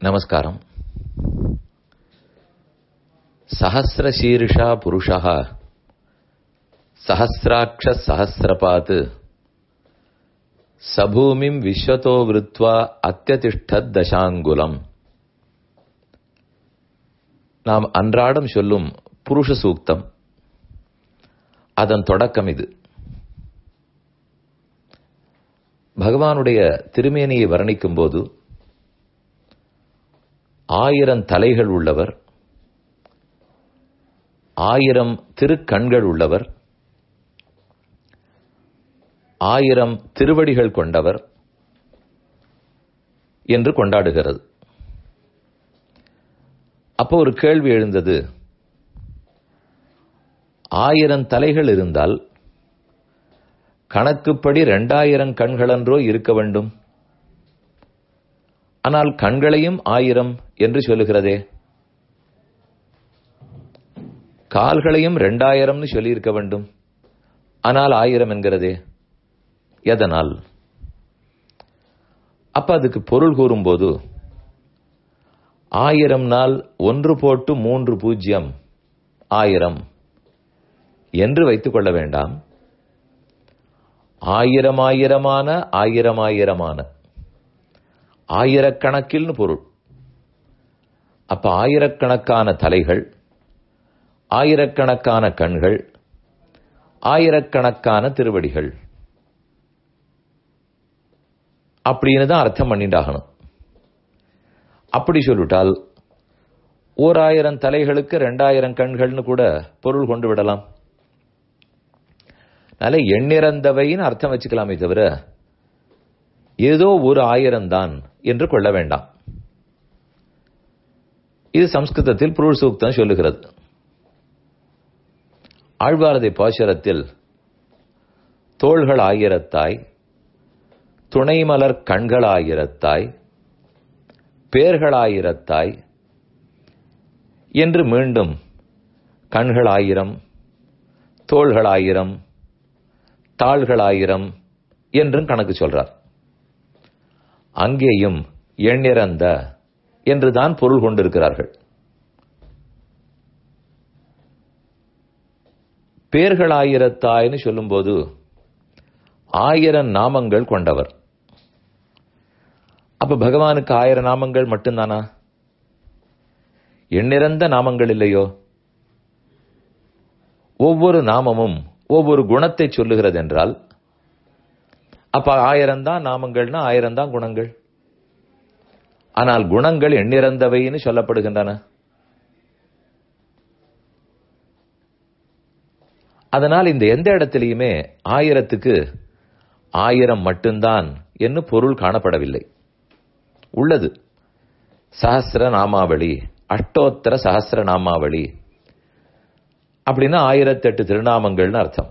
నమస్కారం సహస్రశీర్షా పురుష సహస్రాక్ష సహస్రపాత్ సభూమిం విశ్వతో వృత్వా அத்தியதிஷ்டத் தசாங்குலம் நாம் அன்றாடம் சொல்லும் புருஷ சூக்தம் அதன் தொடக்கம் இது பகவானுடைய திருமேனியை வர்ணிக்கும் போது ஆயிரம் தலைகள் உள்ளவர் ஆயிரம் திருக்கண்கள் உள்ளவர் ஆயிரம் திருவடிகள் கொண்டவர் என்று கொண்டாடுகிறது அப்போ ஒரு கேள்வி எழுந்தது ஆயிரம் தலைகள் இருந்தால் கணக்குப்படி ரெண்டாயிரம் கண்களன்றோ இருக்க வேண்டும் ஆனால் கண்களையும் ஆயிரம் என்று சொல்லுகிறதே கால்களையும் ரெண்டாயிரம்னு சொல்லியிருக்க வேண்டும் ஆனால் ஆயிரம் என்கிறதே எதனால் அப்ப அதுக்கு பொருள் கூறும்போது ஆயிரம் நாள் ஒன்று போட்டு மூன்று பூஜ்ஜியம் ஆயிரம் என்று வைத்துக் கொள்ள வேண்டாம் ஆயிரம் ஆயிரமான ஆயிரம் ஆயிரமான ஆயிரக்கணக்கில்னு பொருள் அப்ப ஆயிரக்கணக்கான தலைகள் ஆயிரக்கணக்கான கண்கள் ஆயிரக்கணக்கான திருவடிகள் அப்படின்னு தான் அர்த்தம் பண்ணிட்டாகணும் அப்படி சொல்லிவிட்டால் ஓர் ஆயிரம் தலைகளுக்கு ரெண்டாயிரம் கண்கள்னு கூட பொருள் கொண்டு விடலாம் அதனால எண்ணிறந்தவைன்னு அர்த்தம் வச்சுக்கலாமே தவிர ஏதோ ஒரு ஆயிரம் தான் என்று கொள்ள வேண்டாம் இது சம்ஸ்கிருதத்தில் புருள் சூக்தம் சொல்லுகிறது ஆழ்வாரதை பாசுரத்தில் தோள்கள் ஆயிரத்தாய் துணைமலர் கண்களாயிரத்தாய் பேர்களாயிரத்தாய் என்று மீண்டும் கண்களாயிரம் தோள்களாயிரம் தாள்களாயிரம் என்றும் கணக்கு சொல்றார் அங்கேயும் எண்ணிறந்த என்றுதான் பொருள் கொண்டிருக்கிறார்கள் பேர்களாயிரத்தாய்னு சொல்லும்போது ஆயிரம் நாமங்கள் கொண்டவர் அப்ப பகவானுக்கு ஆயிரம் நாமங்கள் மட்டும்தானா எண்ணிறந்த நாமங்கள் இல்லையோ ஒவ்வொரு நாமமும் ஒவ்வொரு குணத்தை சொல்லுகிறது என்றால் அப்ப ஆயிரம் தான் நாமங்கள்னா ஆயிரம் தான் குணங்கள் ஆனால் குணங்கள் எண்ணிறந்தவைன்னு சொல்லப்படுகின்றன அதனால் இந்த எந்த இடத்திலையுமே ஆயிரத்துக்கு ஆயிரம் மட்டும்தான் என்று பொருள் காணப்படவில்லை உள்ளது சஹசிர நாமாவளி அஷ்டோத்தர சஹசிர நாமாவளி அப்படின்னா ஆயிரத்தெட்டு திருநாமங்கள்னு அர்த்தம்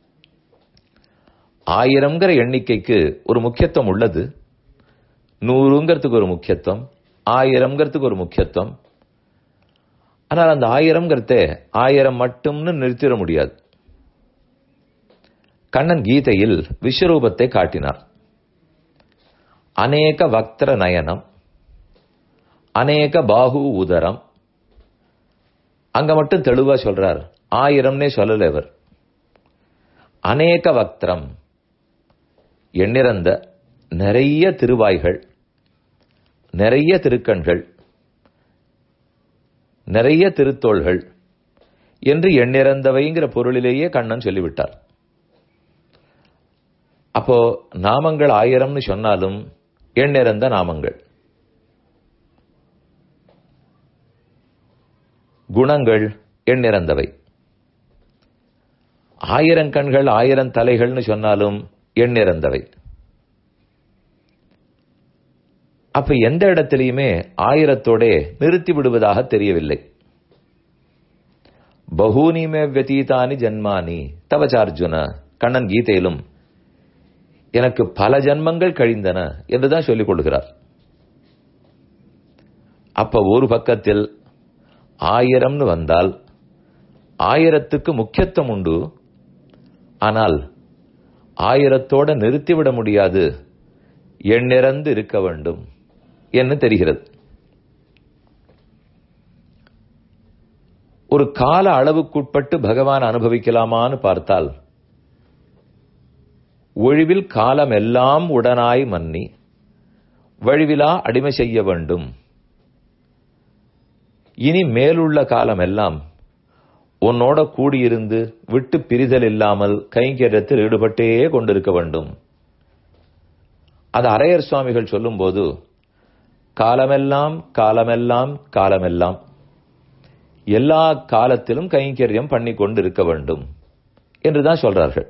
ஆயிரம்ங்கிற எண்ணிக்கைக்கு ஒரு முக்கியத்துவம் உள்ளது நூறுங்கிறதுக்கு ஒரு முக்கியத்துவம் ஆயிரம்ங்கிறதுக்கு ஒரு முக்கியத்துவம் ஆனால் அந்த ஆயிரம்ங்கிறத ஆயிரம் மட்டும்னு நிறுத்திட முடியாது கண்ணன் கீதையில் விஸ்வரூபத்தை காட்டினார் அநேக வக்திர நயனம் அநேக பாகு உதரம் அங்க மட்டும் தெளிவா சொல்றார் ஆயிரம்னே சொல்லல இவர் அநேக வக்திரம் எண்ணிறந்த நிறைய திருவாய்கள் நிறைய திருக்கண்கள் நிறைய திருத்தோள்கள் என்று எண்ணிறந்தவைங்கிற பொருளிலேயே கண்ணன் சொல்லிவிட்டார் அப்போ நாமங்கள் ஆயிரம்னு சொன்னாலும் எண்ணிறந்த நாமங்கள் குணங்கள் எண்ணிறந்தவை ஆயிரம் கண்கள் ஆயிரம் தலைகள்னு சொன்னாலும் எண்ணிறந்தவை அப்ப எந்த இடத்திலையுமே ஆயிரத்தோட நிறுத்தி விடுவதாக தெரியவில்லை பகூனிமே வியதீதானி ஜன்மானி தவச்சார்ஜுன கண்ணன் கீதையிலும் எனக்கு பல ஜன்மங்கள் கழிந்தன என்றுதான் சொல்லிக் கொள்கிறார் அப்ப ஒரு பக்கத்தில் ஆயிரம்னு வந்தால் ஆயிரத்துக்கு முக்கியத்துவம் உண்டு ஆனால் ஆயிரத்தோட நிறுத்திவிட முடியாது எண்ணிறந்து இருக்க வேண்டும் என்று தெரிகிறது ஒரு கால அளவுக்குட்பட்டு பகவான் அனுபவிக்கலாமான்னு பார்த்தால் ஒழிவில் காலம் எல்லாம் உடனாய் மன்னி வழிவிலா அடிமை செய்ய வேண்டும் இனி மேலுள்ள காலம் எல்லாம் உன்னோட கூடியிருந்து விட்டு பிரிதல் இல்லாமல் கைங்கரியத்தில் ஈடுபட்டே கொண்டிருக்க வேண்டும் அது அரையர் சுவாமிகள் சொல்லும்போது காலமெல்லாம் காலமெல்லாம் காலமெல்லாம் எல்லா காலத்திலும் கைங்கரியம் பண்ணி கொண்டு இருக்க வேண்டும் என்றுதான் சொல்றார்கள்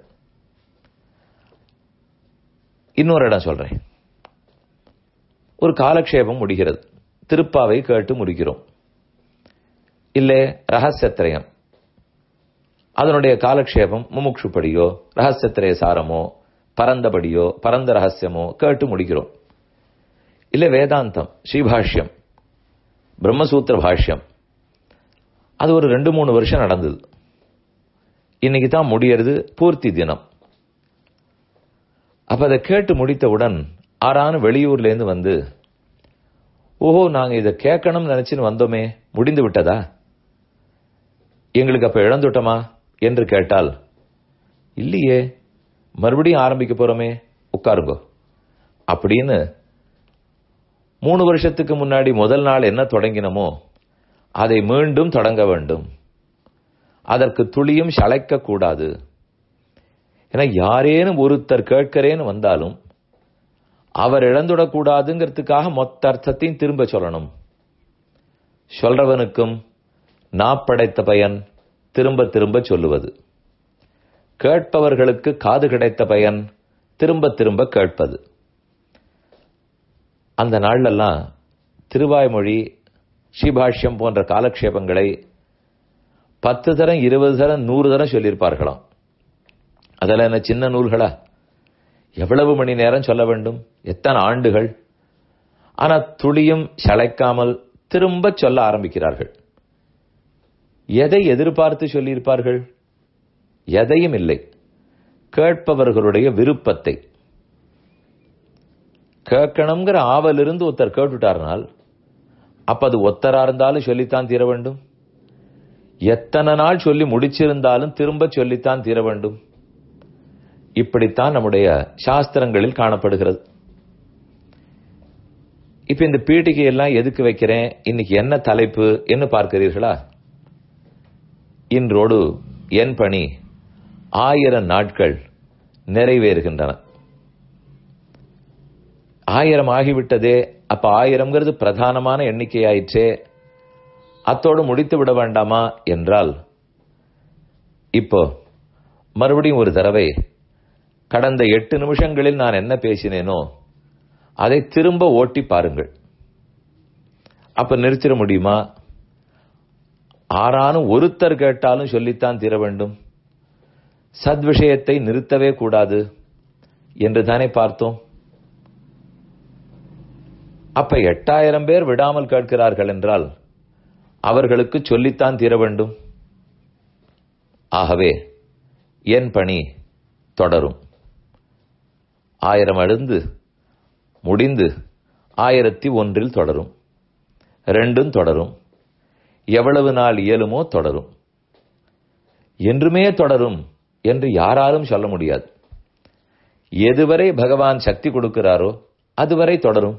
இன்னொரு இடம் சொல்றேன் ஒரு காலக்ஷேபம் முடிகிறது திருப்பாவை கேட்டு முடிக்கிறோம் இல்லை ரகசியத்திரயம் அதனுடைய காலக்ஷேபம் முமுட்சுப்படியோ ரகசியத்திரய சாரமோ பரந்தபடியோ பரந்த ரகசியமோ கேட்டு முடிக்கிறோம் இல்ல வேதாந்தம் ஸ்ரீபாஷ்யம் பிரம்மசூத்திர பாஷ்யம் அது ஒரு ரெண்டு மூணு வருஷம் நடந்தது இன்னைக்கு தான் முடியறது பூர்த்தி தினம் அப்ப அதை கேட்டு முடித்தவுடன் ஆறான வெளியூர்ல இருந்து வந்து ஓஹோ நாங்க இதை கேட்கணும்னு நினைச்சுன்னு வந்தோமே முடிந்து விட்டதா எங்களுக்கு அப்ப இழந்துட்டோமா என்று கேட்டால் இல்லையே மறுபடியும் ஆரம்பிக்க போறோமே உட்காருங்கோ அப்படின்னு மூணு வருஷத்துக்கு முன்னாடி முதல் நாள் என்ன தொடங்கினமோ அதை மீண்டும் தொடங்க வேண்டும் அதற்கு துளியும் சளைக்க கூடாது ஏன்னா யாரேனும் ஒருத்தர் கேட்கிறேன்னு வந்தாலும் அவர் இழந்துடக்கூடாதுங்கிறதுக்காக மொத்த அர்த்தத்தையும் திரும்ப சொல்லணும் சொல்றவனுக்கும் நாப்படைத்த பயன் திரும்ப திரும்ப சொல்லுவது கேட்பவர்களுக்கு காது கிடைத்த பயன் திரும்ப திரும்ப கேட்பது அந்த நாள்லெல்லாம் திருவாய்மொழி ஸ்ரீபாஷ்யம் போன்ற காலக்ஷேபங்களை பத்து தரம் இருபது தரம் நூறு தரம் சொல்லியிருப்பார்களாம் அதெல்லாம் என்ன சின்ன நூல்களா எவ்வளவு மணி நேரம் சொல்ல வேண்டும் எத்தனை ஆண்டுகள் ஆனா துளியும் சளைக்காமல் திரும்ப சொல்ல ஆரம்பிக்கிறார்கள் எதை எதிர்பார்த்து சொல்லியிருப்பார்கள் எதையும் இல்லை கேட்பவர்களுடைய விருப்பத்தை கேட்கணுங்கிற ஆவலிருந்து ஒருத்தர் கேட்டுட்டார்னால் அப்ப அது ஒத்தரா இருந்தாலும் சொல்லித்தான் தீர வேண்டும் எத்தனை நாள் சொல்லி முடிச்சிருந்தாலும் திரும்ப சொல்லித்தான் தீர வேண்டும் இப்படித்தான் நம்முடைய சாஸ்திரங்களில் காணப்படுகிறது இப்ப இந்த பீட்டிகை எல்லாம் எதுக்கு வைக்கிறேன் இன்னைக்கு என்ன தலைப்பு என்ன பார்க்கிறீர்களா இன்றோடு என் பணி ஆயிரம் நாட்கள் நிறைவேறுகின்றன ஆயிரம் ஆகிவிட்டதே அப்ப ஆயிரம்ங்கிறது பிரதானமான எண்ணிக்கையாயிற்றே அத்தோடு முடித்து விட வேண்டாமா என்றால் இப்போ மறுபடியும் ஒரு தடவை கடந்த எட்டு நிமிஷங்களில் நான் என்ன பேசினேனோ அதை திரும்ப ஓட்டி பாருங்கள் அப்ப நிறுத்திட முடியுமா ஆறானும் ஒருத்தர் கேட்டாலும் சொல்லித்தான் தீர வேண்டும் சத் விஷயத்தை நிறுத்தவே கூடாது என்று தானே பார்த்தோம் அப்ப எட்டாயிரம் பேர் விடாமல் கேட்கிறார்கள் என்றால் அவர்களுக்கு சொல்லித்தான் தீர வேண்டும் ஆகவே என் பணி தொடரும் ஆயிரம் அழுந்து முடிந்து ஆயிரத்தி ஒன்றில் தொடரும் ரெண்டும் தொடரும் எவ்வளவு நாள் இயலுமோ தொடரும் என்றுமே தொடரும் என்று யாராலும் சொல்ல முடியாது எதுவரை பகவான் சக்தி கொடுக்கிறாரோ அதுவரை தொடரும்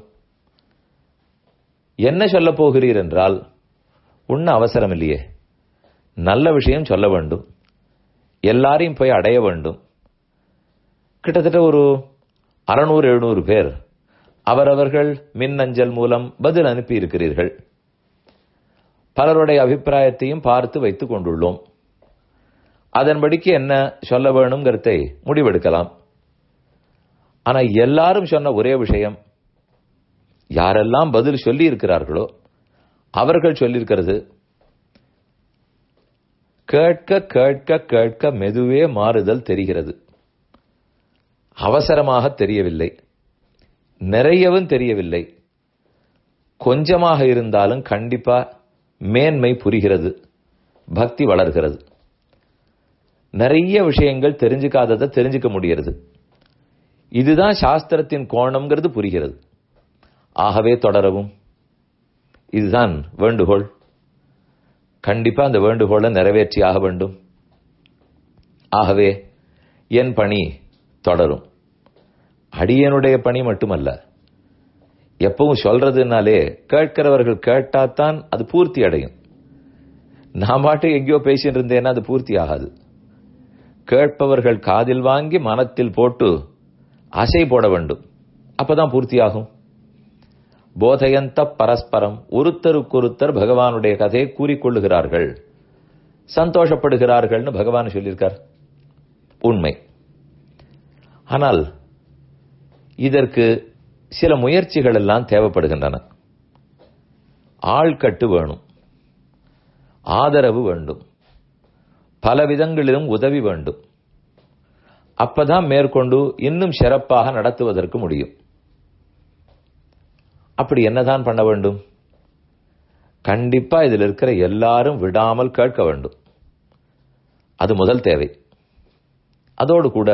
என்ன சொல்ல போகிறீர் என்றால் உண்ண அவசரம் இல்லையே நல்ல விஷயம் சொல்ல வேண்டும் எல்லாரையும் போய் அடைய வேண்டும் கிட்டத்தட்ட ஒரு அறுநூறு எழுநூறு பேர் அவரவர்கள் மின்னஞ்சல் மூலம் பதில் அனுப்பி இருக்கிறீர்கள் பலருடைய அபிப்பிராயத்தையும் பார்த்து வைத்துக் கொண்டுள்ளோம் அதன்படிக்கு என்ன சொல்ல வேணுங்கிறதை முடிவெடுக்கலாம் ஆனா எல்லாரும் சொன்ன ஒரே விஷயம் யாரெல்லாம் பதில் சொல்லி இருக்கிறார்களோ அவர்கள் சொல்லியிருக்கிறது கேட்க கேட்க கேட்க மெதுவே மாறுதல் தெரிகிறது அவசரமாக தெரியவில்லை நிறையவும் தெரியவில்லை கொஞ்சமாக இருந்தாலும் கண்டிப்பா மேன்மை புரிகிறது பக்தி வளர்கிறது நிறைய விஷயங்கள் தெரிஞ்சுக்காததை தெரிஞ்சுக்க முடிகிறது இதுதான் சாஸ்திரத்தின் கோணம்ங்கிறது புரிகிறது ஆகவே தொடரவும் இதுதான் வேண்டுகோள் கண்டிப்பா அந்த வேண்டுகோளை நிறைவேற்றி ஆக வேண்டும் ஆகவே என் பணி தொடரும் அடியனுடைய பணி மட்டுமல்ல எப்பவும் சொல்றதுனாலே கேட்கிறவர்கள் கேட்டாதான் அது பூர்த்தி அடையும் நான் பாட்டு எங்கேயோ பேசிட்டு இருந்தேன்னா அது பூர்த்தி ஆகாது கேட்பவர்கள் காதில் வாங்கி மனத்தில் போட்டு அசை போட வேண்டும் அப்பதான் பூர்த்தியாகும் போதையந்த பரஸ்பரம் ஒருத்தருக்கொருத்தர் பகவானுடைய கதையை கூறிக்கொள்ளுகிறார்கள் சந்தோஷப்படுகிறார்கள்னு பகவான் சொல்லியிருக்கார் உண்மை ஆனால் இதற்கு சில முயற்சிகள் எல்லாம் தேவைப்படுகின்றன ஆள்கட்டு வேணும் ஆதரவு வேண்டும் பல விதங்களிலும் உதவி வேண்டும் அப்பதான் மேற்கொண்டு இன்னும் சிறப்பாக நடத்துவதற்கு முடியும் அப்படி என்னதான் பண்ண வேண்டும் கண்டிப்பா இதில் இருக்கிற எல்லாரும் விடாமல் கேட்க வேண்டும் அது முதல் தேவை அதோடு கூட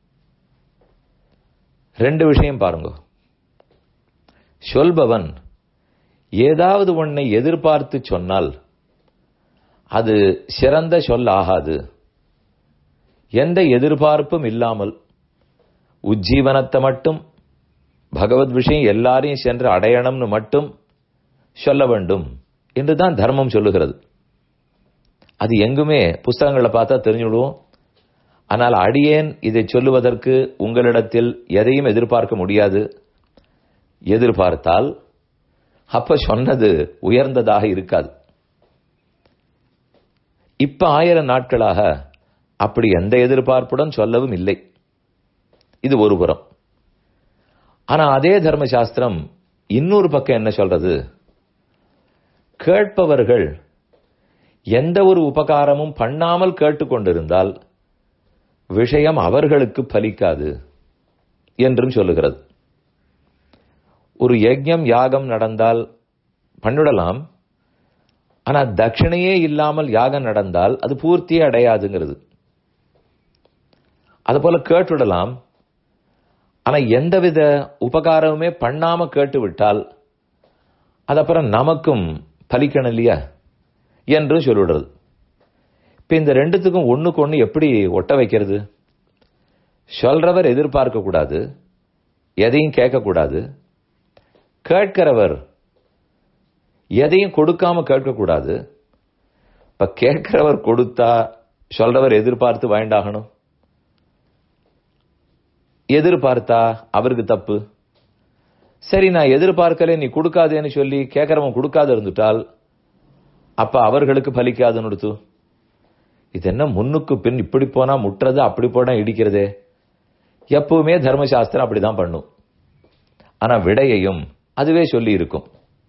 ரெண்டு விஷயம் பாருங்க சொல்பவன் ஏதாவது ஒன்னை எதிர்பார்த்து சொன்னால் அது சிறந்த சொல் ஆகாது எந்த எதிர்பார்ப்பும் இல்லாமல் உஜ்ஜீவனத்தை மட்டும் பகவத் விஷயம் எல்லாரையும் சென்று அடையணும்னு மட்டும் சொல்ல வேண்டும் என்றுதான் தர்மம் சொல்லுகிறது அது எங்குமே புஸ்தகங்களை பார்த்தா தெரிஞ்சுடுவோம் ஆனால் அடியேன் இதை சொல்லுவதற்கு உங்களிடத்தில் எதையும் எதிர்பார்க்க முடியாது எதிர்பார்த்தால் அப்ப சொன்னது உயர்ந்ததாக இருக்காது இப்ப ஆயிரம் நாட்களாக அப்படி எந்த எதிர்பார்ப்புடன் சொல்லவும் இல்லை இது ஒரு புறம் ஆனா அதே தர்மசாஸ்திரம் இன்னொரு பக்கம் என்ன சொல்றது கேட்பவர்கள் எந்த ஒரு உபகாரமும் பண்ணாமல் கேட்டுக்கொண்டிருந்தால் விஷயம் அவர்களுக்கு பலிக்காது என்றும் சொல்லுகிறது ஒரு யஜ்யம் யாகம் நடந்தால் பண்ணிடலாம் ஆனா தட்சிணையே இல்லாமல் யாகம் நடந்தால் அது பூர்த்தியே அடையாதுங்கிறது அதுபோல கேட்டுவிடலாம் ஆனா எந்தவித உபகாரமுமே பண்ணாம கேட்டு விட்டால் அது அப்புறம் நமக்கும் பலிக்கணும் இல்லையா என்று சொல்லிடுறது இப்ப இந்த ரெண்டுத்துக்கும் ஒண்ணுக்கு ஒண்ணு எப்படி ஒட்ட வைக்கிறது சொல்றவர் எதிர்பார்க்க கூடாது எதையும் கேட்கக்கூடாது கேட்கிறவர் எதையும் கொடுக்காம கேட்கக்கூடாது இப்ப கேட்கிறவர் கொடுத்தா சொல்றவர் எதிர்பார்த்து வாய்ண்டாகணும் எதிர்பார்த்தா அவருக்கு தப்பு சரி நான் எதிர்பார்க்கல நீ கொடுக்காதேன்னு சொல்லி கேட்கறவன் கொடுக்காத இருந்துட்டால் அப்ப அவர்களுக்கு பலிக்காதுன்னு எடுத்து இது என்ன முன்னுக்கு பின் இப்படி போனா முட்டுறது அப்படி போனா இடிக்கிறதே எப்பவுமே தர்மசாஸ்திரம் அப்படிதான் பண்ணும் ஆனா விடையையும் அதுவே சொல்லி இருக்கும்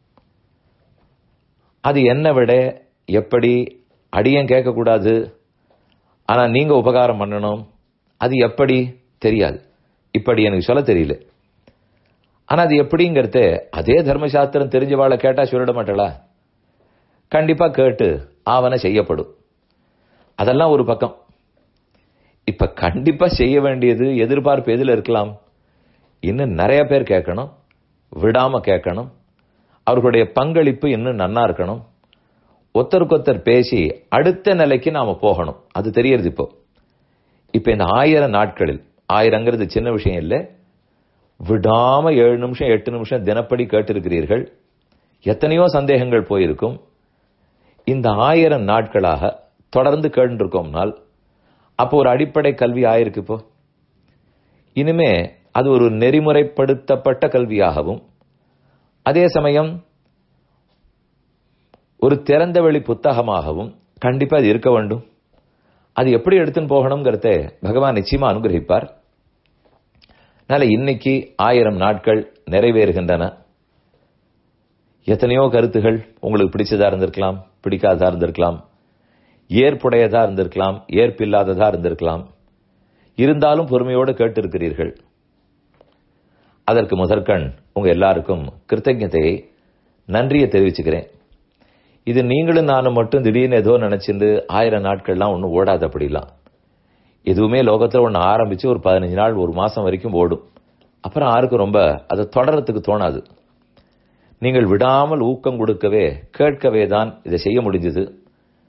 அது என்ன விட எப்படி அடியன் கேட்கக்கூடாது ஆனா நீங்க உபகாரம் பண்ணணும் அது எப்படி தெரியாது இப்படி எனக்கு சொல்ல தெரியல ஆனா அது எப்படிங்கிறத அதே தர்மசாஸ்திரம் தெரிஞ்சவாளை கேட்டா சொல்லிட மாட்டாளா கண்டிப்பா கேட்டு ஆவன செய்யப்படும் அதெல்லாம் ஒரு பக்கம் இப்ப கண்டிப்பா செய்ய வேண்டியது எதிர்பார்ப்பு எதுல இருக்கலாம் இன்னும் நிறைய பேர் கேட்கணும் விடாம கேட்கணும் அவர்களுடைய பங்களிப்பு இன்னும் நன்னா இருக்கணும் ஒருத்தருக்கொத்தர் பேசி அடுத்த நிலைக்கு நாம போகணும் அது தெரியறது இப்போ இப்ப இந்த ஆயிரம் நாட்களில் ஆயிரங்கிறது சின்ன விஷயம் இல்லை விடாம ஏழு நிமிஷம் எட்டு நிமிஷம் தினப்படி கேட்டிருக்கிறீர்கள் எத்தனையோ சந்தேகங்கள் போயிருக்கும் இந்த ஆயிரம் நாட்களாக தொடர்ந்து கேட்டுருக்கோம்னால் அப்போ ஒரு அடிப்படை கல்வி ஆயிருக்கு இப்போ இனிமே அது ஒரு நெறிமுறைப்படுத்தப்பட்ட கல்வியாகவும் அதே சமயம் ஒரு திறந்த வெளி புத்தகமாகவும் கண்டிப்பா அது இருக்க வேண்டும் அது எப்படி எடுத்துன்னு போகணுங்கிறத பகவான் நிச்சயமா அனுகிரகிப்பார் அதனால இன்னைக்கு ஆயிரம் நாட்கள் நிறைவேறுகின்றன எத்தனையோ கருத்துகள் உங்களுக்கு பிடிச்சதா இருந்திருக்கலாம் பிடிக்காததா இருந்திருக்கலாம் ஏற்புடையதா இருந்திருக்கலாம் ஏற்பில்லாததா இருந்திருக்கலாம் இருந்தாலும் பொறுமையோடு கேட்டிருக்கிறீர்கள் அதற்கு முதற்கண் உங்க எல்லாருக்கும் கிருத்தஜதையை நன்றியை தெரிவிச்சுக்கிறேன் இது நீங்களும் நானும் மட்டும் திடீர்னு ஏதோ நினைச்சிருந்து ஆயிரம் நாட்கள்லாம் ஒன்றும் ஓடாது அப்படிலாம் எதுவுமே லோகத்தில் ஒன்று ஆரம்பிச்சு ஒரு பதினஞ்சு நாள் ஒரு மாசம் வரைக்கும் ஓடும் அப்புறம் யாருக்கும் ரொம்ப அதை தொடரத்துக்கு தோணாது நீங்கள் விடாமல் ஊக்கம் கொடுக்கவே கேட்கவே தான் இதை செய்ய முடிஞ்சது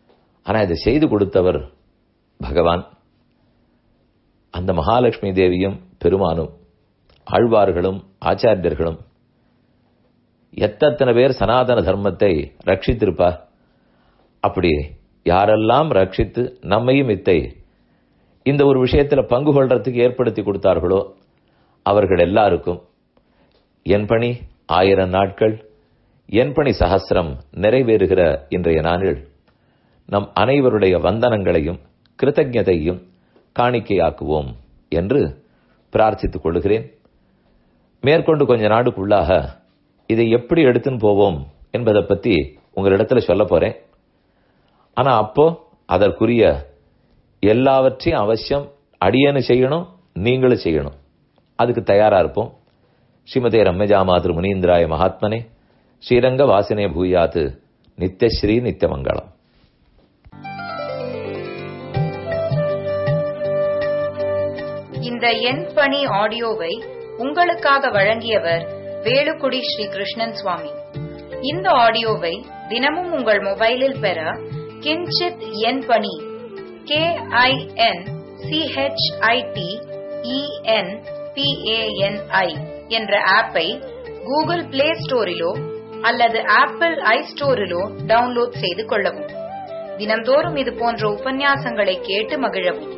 ஆனா இதை செய்து கொடுத்தவர் பகவான் அந்த மகாலட்சுமி தேவியும் பெருமானும் ஆழ்வார்களும் ஆச்சாரியர்களும் எத்தனை பேர் சனாதன தர்மத்தை ரட்சித்திருப்பா அப்படி யாரெல்லாம் ரட்சித்து நம்மையும் இத்தை இந்த ஒரு விஷயத்துல பங்கு கொள்றதுக்கு ஏற்படுத்தி கொடுத்தார்களோ அவர்கள் எல்லாருக்கும் என் பணி ஆயிரம் நாட்கள் என் பணி சகசிரம் நிறைவேறுகிற இன்றைய நாளில் நம் அனைவருடைய வந்தனங்களையும் கிருத்தஜதையும் காணிக்கையாக்குவோம் என்று பிரார்த்தித்துக் கொள்கிறேன் மேற்கொண்டு கொஞ்ச நாடுக்குள்ளாக இதை எப்படி எடுத்துன்னு போவோம் என்பதை பத்தி உங்களிடத்துல சொல்ல போறேன் ஆனா அப்போ அதற்குரிய எல்லாவற்றையும் அவசியம் அடியனு செய்யணும் நீங்களும் செய்யணும் அதுக்கு தயாரா இருப்போம் ஸ்ரீமதே ரம்மஜா மாதர் முனீந்திராய மகாத்மனே ஸ்ரீரங்க வாசினே பூயாத்து நித்யஸ்ரீ நித்யமங்கலம் இந்த எண் பணி ஆடியோவை உங்களுக்காக வழங்கியவர் வேலுக்குடி ஸ்ரீ கிருஷ்ணன் சுவாமி இந்த ஆடியோவை தினமும் உங்கள் மொபைலில் பெற கிஞ்சித் எண் பணி கே ஐ என் சிஹெச்ஐடி இஎன் பிஏஎன்ஐ என்ற ஆப்பை கூகுள் பிளே ஸ்டோரிலோ அல்லது ஆப்பிள் ஐ ஸ்டோரிலோ டவுன்லோட் செய்து கொள்ளவும் தினம்தோறும் இது போன்ற உபன்யாசங்களை கேட்டு மகிழவும்